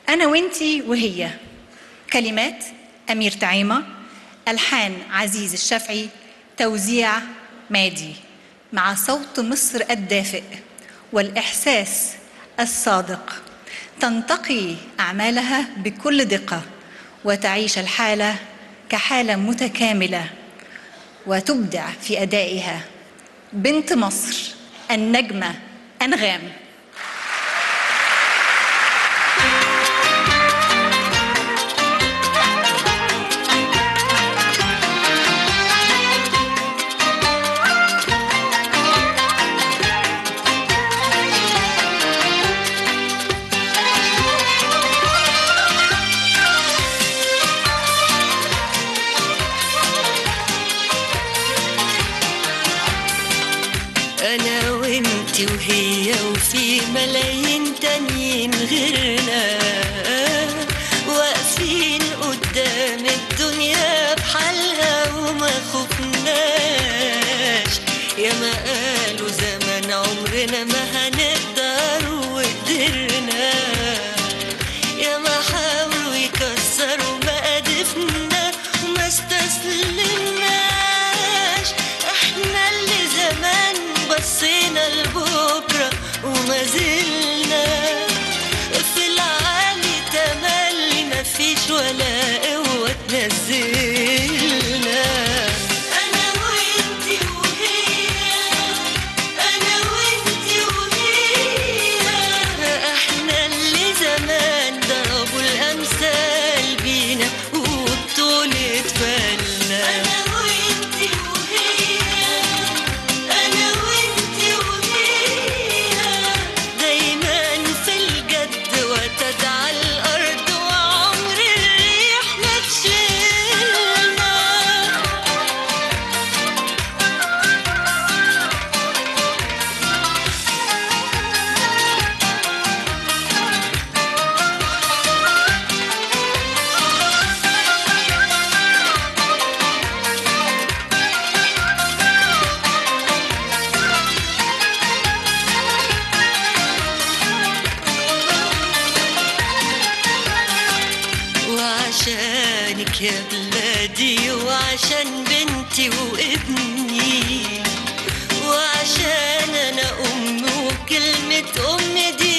أنا وإنتي وهي كلمات أمير تعيمة ألحان عزيز الشافعي توزيع مادي مع صوت مصر الدافئ والإحساس الصادق تنتقي أعمالها بكل دقة وتعيش الحالة كحالة متكاملة وتبدع في أدائها بنت مصر النجمة أنغام أنا وإنتي وهي وفي ملايين تانيين غيرنا واقفين قدام الدنيا بحالها وما خفناش يا ما قالوا زمان عمرنا ما هنقدر وقدرنا يا ما حاولوا يكسروا مقادفنا وما استسلمناش احنا اللي زمان بصينا لبكرة وما زلنا في العالي تملي مفيش ولا قوة تنزلنا أنا وإنتي وهي أنا وإنتي وهي احنا اللي زمان ضربوا الأمثال بينا وبطولة فلنا أنا وإنتي وهي أنا وإنتي وهي دايما في الجد وتدعى الأرض وعمر الريح ما تشيلنا وعشانك يا بلادي وعشان بنتي وابني وعشان انا ام وكلمة ام دي